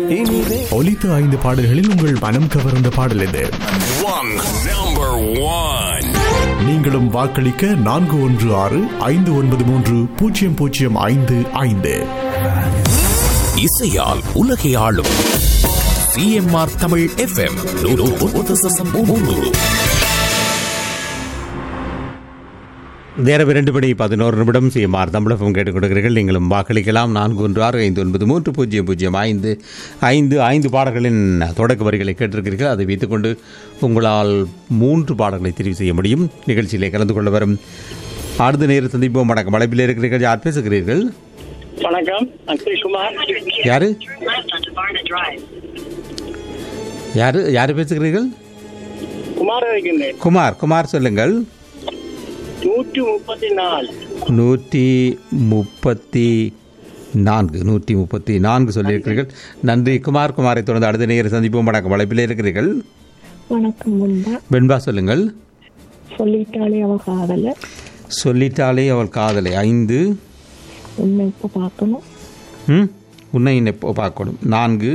இனிதே ஒலித்த ஐந்து பாடல்களில் உங்கள் மனம் கவர்ந்த பாடல் எது One, number one. நீங்களும் வாக்களிக்க நான்கு ஒன்று ஆறு ஐந்து ஒன்பது மூன்று பூஜ்ஜியம் பூஜ்ஜியம் ஐந்து ஐந்து இசையால் உலகை ஆளும் சிஎம்ஆர் தமிழ் எஃப்எம் நேரம் இரண்டு மணி பதினோரு நிமிடம் சிஎம்ஆர் தமிழகம் கேட்டுக் கொடுக்கிறீர்கள் நீங்களும் வாக்களிக்கலாம் நான்கு ஒன்று ஆறு ஐந்து ஒன்பது மூன்று பூஜ்ஜியம் பூஜ்ஜியம் ஐந்து ஐந்து ஐந்து பாடல்களின் தொடக்க வரிகளை கேட்டிருக்கிறீர்கள் அதை வைத்துக்கொண்டு உங்களால் மூன்று பாடல்களை தெரிவு செய்ய முடியும் நிகழ்ச்சியிலே கலந்து கொள்ள வரும் அடுத்த நேரம் சந்திப்போம் வணக்கம் அழைப்பில் இருக்கிறீர்கள் யார் பேசுகிறீர்கள் வணக்கம் அக்ஷய்குமார் யாரு யாரு யாரு பேசுகிறீர்கள் குமார் இருக்கின்றேன் குமார் குமார் சொல்லுங்கள் நூற்றி முப்பத்தி நாலு நூற்றி முப்பத்தி நான்கு நூற்றி முப்பத்தி நான்கு சொல்லியிருக்கிறீர்கள் நன்றி குமார் குமாரை தொடர்ந்து அடுத்த நேர சந்திப்போம் வணக்கம் அழைப்பில் இருக்கிறீர்கள் வணக்கம் முன்பா வெண்பா சொல்லுங்கள் சொல்லிட்டாலே அவ காதல சொல்லிட்டாலே அவள் காதலை ஐந்து உன்னை இப்ப பார்க்கணும் ம் உன்னை எப்போ பார்க்கணும் நான்கு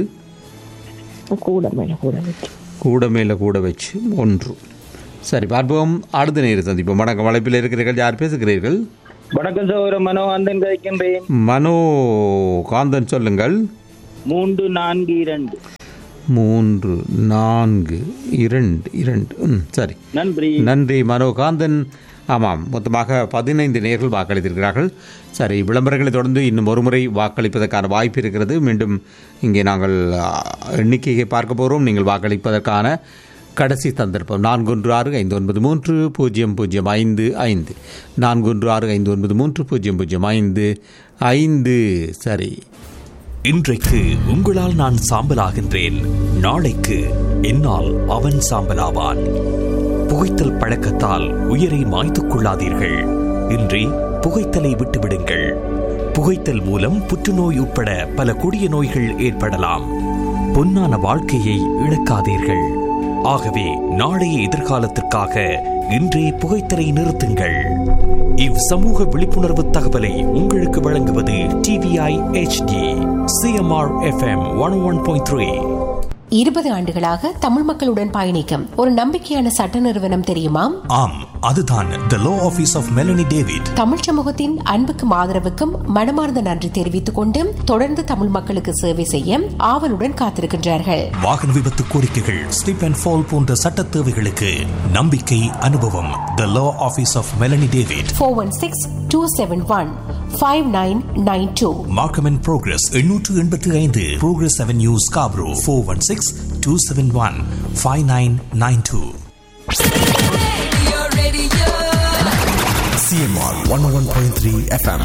இப்ப கூட மேல கூட வச்சு கூட மேலே கூட வச்சு ஒன்று சரி பார்ப்போம் அடுத்த நேர சந்திப்போம் வணக்கம் அழைப்பில் இருக்கிறீர்கள் யார் பேசுகிறீர்கள் வணக்கம் சகோதர மனோகாந்தன் கழிக்கின்றேன் மனோ காந்தன் சொல்லுங்கள் மூன்று நான்கு இரண்டு மூன்று நான்கு இரண்டு இரண்டு ம் சரி நன்றி நன்றி மனோகாந்தன் ஆமாம் மொத்தமாக பதினைந்து நேர்கள் வாக்களித்திருக்கிறார்கள் சரி விளம்பரங்களை தொடர்ந்து இன்னும் ஒருமுறை வாக்களிப்பதற்கான வாய்ப்பு இருக்கிறது மீண்டும் இங்கே நாங்கள் ஆ, எண்ணிக்கையை பார்க்க போகிறோம் நீங்கள் வாக்களிப்பதற்கான கடைசி சந்தர்ப்பம் நான்கு ஒன்று ஆறு ஐந்து ஒன்பது மூன்று பூஜ்ஜியம் பூஜ்ஜியம் ஐந்து ஐந்து நான்கு ஒன்று ஆறு ஐந்து ஒன்பது மூன்று பூஜ்ஜியம் பூஜ்ஜியம் ஐந்து ஐந்து சரி இன்றைக்கு உங்களால் நான் சாம்பலாகின்றேன் நாளைக்கு என்னால் அவன் சாம்பலாவான் புகைத்தல் பழக்கத்தால் உயிரை மாய்த்துக் கொள்ளாதீர்கள் இன்றி புகைத்தலை விட்டுவிடுங்கள் புகைத்தல் மூலம் புற்றுநோய் உட்பட பல கொடிய நோய்கள் ஏற்படலாம் பொன்னான வாழ்க்கையை இழக்காதீர்கள் ஆகவே நாளைய எதிர்காலத்திற்காக இன்றே புகைத்தலை நிறுத்துங்கள் இவ் சமூக விழிப்புணர்வு தகவலை உங்களுக்கு வழங்குவது TVI HD CMR FM one one point three இருபது ஆண்டுகளாக தமிழ் மக்களுடன் பயணிக்கும் ஒரு நம்பிக்கையான சட்ட நிறுவனம் தெரியுமா ஆம் அதுதான் the law office of Melanie David Tamil சமூகத்தின் அன்புக்கும் ஆதரவுக்கும் மனமார்ந்த நன்றி தெரிவித்துக் கொண்டு தொடர்ந்து தமிழ் மக்களுக்கு சேவை செய்ய ஆவலுடன் காத்திருக்கின்றார்கள் வாகன விபத்து கோரிக்கைகள் ஸ்லிப் அண்ட் ஃபால் போன்ற சட்ட தேவைகளுக்கு நம்பிக்கை அனுபவம் the law office of Melanie David four one six two seven one five nine nine two Markham and Progress எண்ணூற்று எண்பத்தி ஐந்து Progress Avenue Scarborough four one six two seven one five nine nine two CMR one one point three FM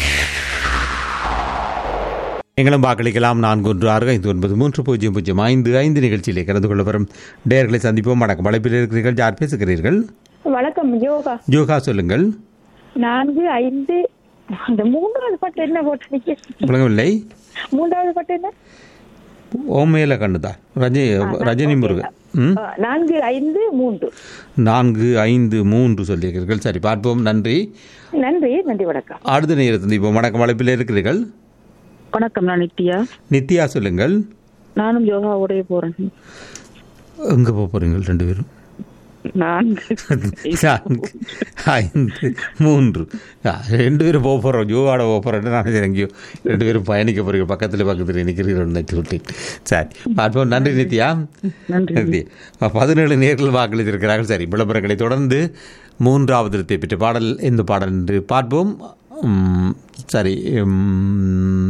நீங்களும் வாக்களிக்கலாம் நான்கு ஒன்று ஆறு ஐந்து ஒன்பது மூன்று பூஜ்ஜியம் பூஜ்ஜியம் ஐந்து ஐந்து நிகழ்ச்சியிலே கலந்து கொள்ள வரும் நேர்களை சந்திப்போம் வணக்கம் அழைப்பில் இருக்கிறீர்கள் யார் பேசுகிறீர்கள் வணக்கம் யோகா யோகா சொல்லுங்கள் நான்கு ஐந்து அந்த மூன்றாவது பாட்டு என்ன போட்டு விளங்கவில்லை மூன்றாவது பாட்டு என்ன ஓமேல கண்ணுதா ரஜி ரஜினி முருகன் ம் ஆ, நான்கு ஐந்து மூன்று நான்கு ஐந்து மூன்று சொல்லியிருக்கிறீர்கள் சரி பார்ப்போம் நன்றி நன்றி நன்றி வணக்கம் அடுத்த நேரம் சந்திப்போம் வணக்கம் அழைப்பில் இருக்கிறீர்கள் வணக்கம் நான் நித்யா நித்யா சொல்லுங்கள் நானும் யோகாவோடய போறேன் எங்கே போக போகிறீங்கள் ரெண்டு பேரும் நான்கு நான்கு ஐந்து மூன்று ஆ, ரெண்டு பேரும் போக போகிறோம் ஜோவாட போக போகிறேன் நான் சரி, எங்கேயோ ரெண்டு பேரும் பயணிக்க போகிறீங்க பக்கத்தில் பக்கத்தில் நிற்கிறீர்கள் நினைச்சு விட்டேன் சரி பார்ப்போம் நன்றி நித்யா நன்றி பதினேழு நேர்கள் வாக்களித்திருக்கிறார்கள் சரி விளம்பரங்களை தொடர்ந்து மூன்றாவது இடத்தை பெற்ற பாடல் இந்த பாடல் என்று பார்ப்போம் உம், சரி உம்,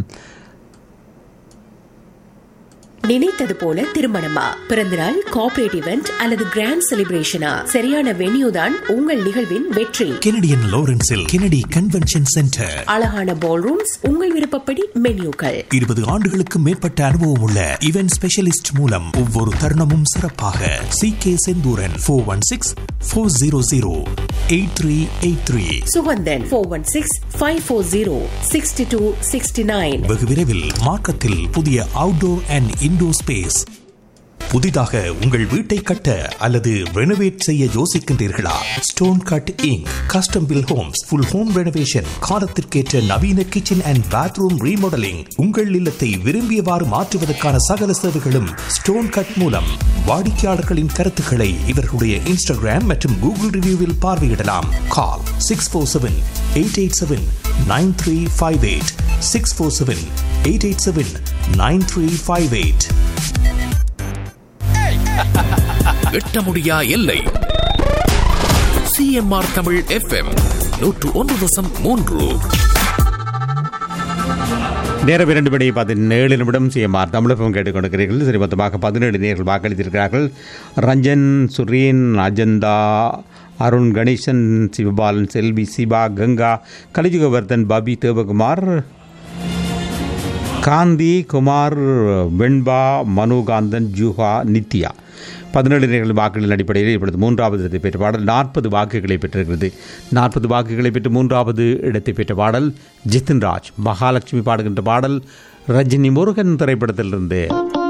நினைத்தது போல திருமணமா பிறந்தநாள் கார்ப்பரேட் இவெண்ட் அல்லது கிராண்ட் செலிப்ரேஷனா சரியான வென்யூ தான் உங்கள் நிகழ்வின் வெற்றி கெனடியன் லோரன்ஸில் கெனடி கன்வென்ஷன் சென்டர் அழகான பால் ரூம்ஸ் உங்கள் விருப்பப்படி மென்யூக்கள் இருபது ஆண்டுகளுக்கு மேற்பட்ட அனுபவம் உள்ள இவென்ட் ஸ்பெஷலிஸ்ட் மூலம் ஒவ்வொரு தருணமும் சிறப்பாக C K Senthuran four one six four zero zero eight three eight three Suganthan four one six five four zero sixty two sixty nine வெகு விரைவில் மார்க்கத்தில் புதிய அவுட்டோர் அண்ட் இன்டோர் ஸ்பேஸ் புதிதாக உங்கள் வீட்டை கட்ட அல்லது ரெனோவேட் செய்ய யோசிக்கின்றீர்களா Stone Cut Inc custom built homes full home renovation காலத்திற்கேற்ற நவீன கிச்சன் அண்ட் பாத்ரூம் ரீமாடலிங் உங்கள் இல்லத்தை விரும்பியவாறு மாற்றுவதற்கான சகல சேவைகளும் ஸ்டோன் கட் மூலம் வாடிக்கையாளர்களின் கருத்துக்களை இவர்களுடைய இன்ஸ்டாகிராம் மற்றும் கூகுள் ரிவ்யூவில் பார்வையிடலாம் call six four seven eight eight seven nine three five eight six four seven eight eight seven nine three five eight எட்ட முடியா எல்லை சிஎம்ஆர் தமிழ் எஃப்எம் நூற்று ஒன்று தசம் மூன்று நேரம் இரண்டு மணி பதினேழு நிமிடம் சிஎம்ஆர் தமிழகம் கேட்டுக்கொண்டிருக்கிறீர்கள் சரி மொத்தமாக பதினேழு நேர்கள் வாக்களித்திருக்கிறார்கள் ரஞ்சன் சுரீன் அஜந்தா அருண் கணேசன் சிவபாலன் செல்வி சிவா கங்கா கலிஜுகவர்தன் பபி தேவகுமார் காந்தி குமார் வெண்பா மனுகாந்தன் ஜூஹா நித்யா பதினேழு நேர்கள் வாக்குகளின் அடிப்படையில் இப்பொழுது மூன்றாவது இடத்தை பெற்ற பாடல் நாற்பது வாக்குகளை பெற்றிருக்கிறது நாற்பது வாக்குகளை பெற்று மூன்றாவது இடத்தை பெற்ற பாடல் ஜித்தின் ராஜ் மகாலட்சுமி பாடுகின்ற பாடல் ரஜினி முருகன் திரைப்படத்திலிருந்து